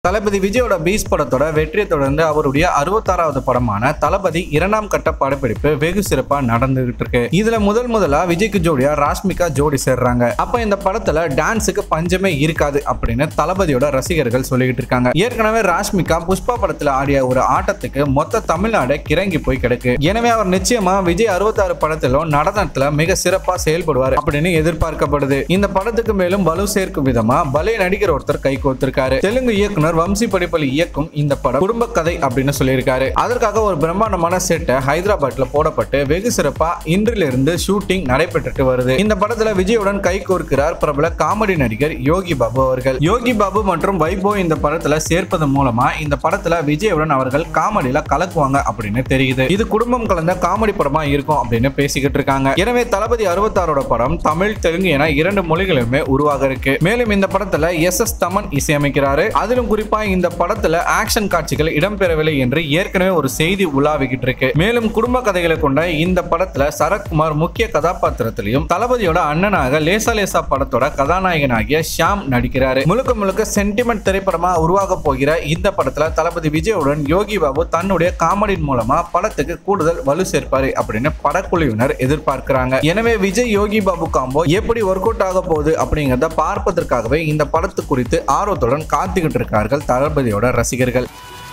தளபதி விஜயோட பீஸ் படத்தோட வெற்றியை தொடர்ந்து அவருடைய அறுபத்தாறாவது படமான தளபதி இரண்டாம் கட்ட படப்பிடிப்பு வெகு சிறப்பா நடந்துகிட்டு இருக்கு இதுல முதல் முதலா விஜய்க்கு ஜோடியா ராஷ்மிகா ஜோடி சேர்றாங்க அப்ப இந்த படத்துல டான்ஸுக்கு பஞ்சமே இருக்காது அப்படின்னு தளபதியோட ரசிகர்கள் சொல்லிக்கிட்டு இருக்காங்க ஏற்கனவே ராஷ்மிகா புஷ்பா படத்துல ஆடிய ஒரு ஆட்டத்துக்கு மொத்த தமிழ்நாடு கிறங்கி போய் கிடக்கு எனவே அவர் நிச்சயமா விஜய் அறுபத்தாறு படத்திலும் நடனத்துல மிக சிறப்பா செயல்படுவார் அப்படின்னு எதிர்பார்க்கப்படுது இந்த படத்துக்கு மேலும் வலு சேர்க்கும் விதமா பலே நடிகர் ஒருத்தர் கை கோர்த்திருக்காரு தெலுங்கு இயக்குனர் வம்சி படிப்பலி இயக்கும் இந்த படம் குடும்ப கதை அப்படின்னு சொல்லியிருக்காரு அதற்காக ஒரு பிரம்மாண்டமான செட்டை ஹைதராபாத்ல போடப்பட்டு வெகு சிறப்பா இன்றிலிருந்து ஷூட்டிங் நடைபெற்றுட்டு வருது இந்த படத்துல விஜயுடன் கை கோர்க்கிறார் பிரபல காமெடி நடிகர் யோகி பாபு அவர்கள் யோகி பாபு மற்றும் வைபோ இந்த படத்துல சேர்ப்பது மூலமா இந்த படத்துல விஜயுடன் அவர்கள் காமெடியில கலக்குவாங்க அப்படின்னு தெரியுது இது குடும்பம் கலந்த காமெடி படமா இருக்கும் அப்படின்னு பேசிக்கிட்டு இருக்காங்க எனவே தளபதி அறுபத்தாறோட படம் தமிழ் தெலுங்கு என இரண்டு மொழிகளிலுமே உருவாக இருக்கு மேலும் இந்த படத்துல எஸ் எஸ் தமன் இசையமைக்கிறாரு அதிலும் குறிப்பா இந்த படத்துல ஆக்ஷன் காட்சிகள் இடம்பெறவில்லை என்று ஏற்கனவே ஒரு செய்தி உலாவிக்கிட்டு இருக்கு மேலும் குடும்ப கதைகளை கொண்ட இந்த படத்துல சரத்குமார் முக்கிய கதாபாத்திரத்திலையும் தளபதியோட அண்ணனாக லேசா லேசா படத்தோட கதாநாயகனாகிய ஷியாம் நடிக்கிறாரு முழுக்க முழுக்க சென்டிமெண்ட் திரைப்படமா உருவாக போகிற இந்த படத்துல தளபதி விஜயுடன் யோகி பாபு தன்னுடைய காமெடியின் மூலமா படத்துக்கு கூடுதல் வலு சேர்ப்பாரு அப்படின்னு படக்குழுவினர் எதிர்பார்க்கிறாங்க எனவே விஜய் யோகி பாபு காம்போ எப்படி ஒர்க் அவுட் ஆக போகுது அப்படிங்கிறத பார்ப்பதற்காகவே இந்த படத்து குறித்து ஆர்வத்துடன் காத்துக்கிட்டு இருக்கார்கள் தளபதியோட ரசிகர்கள்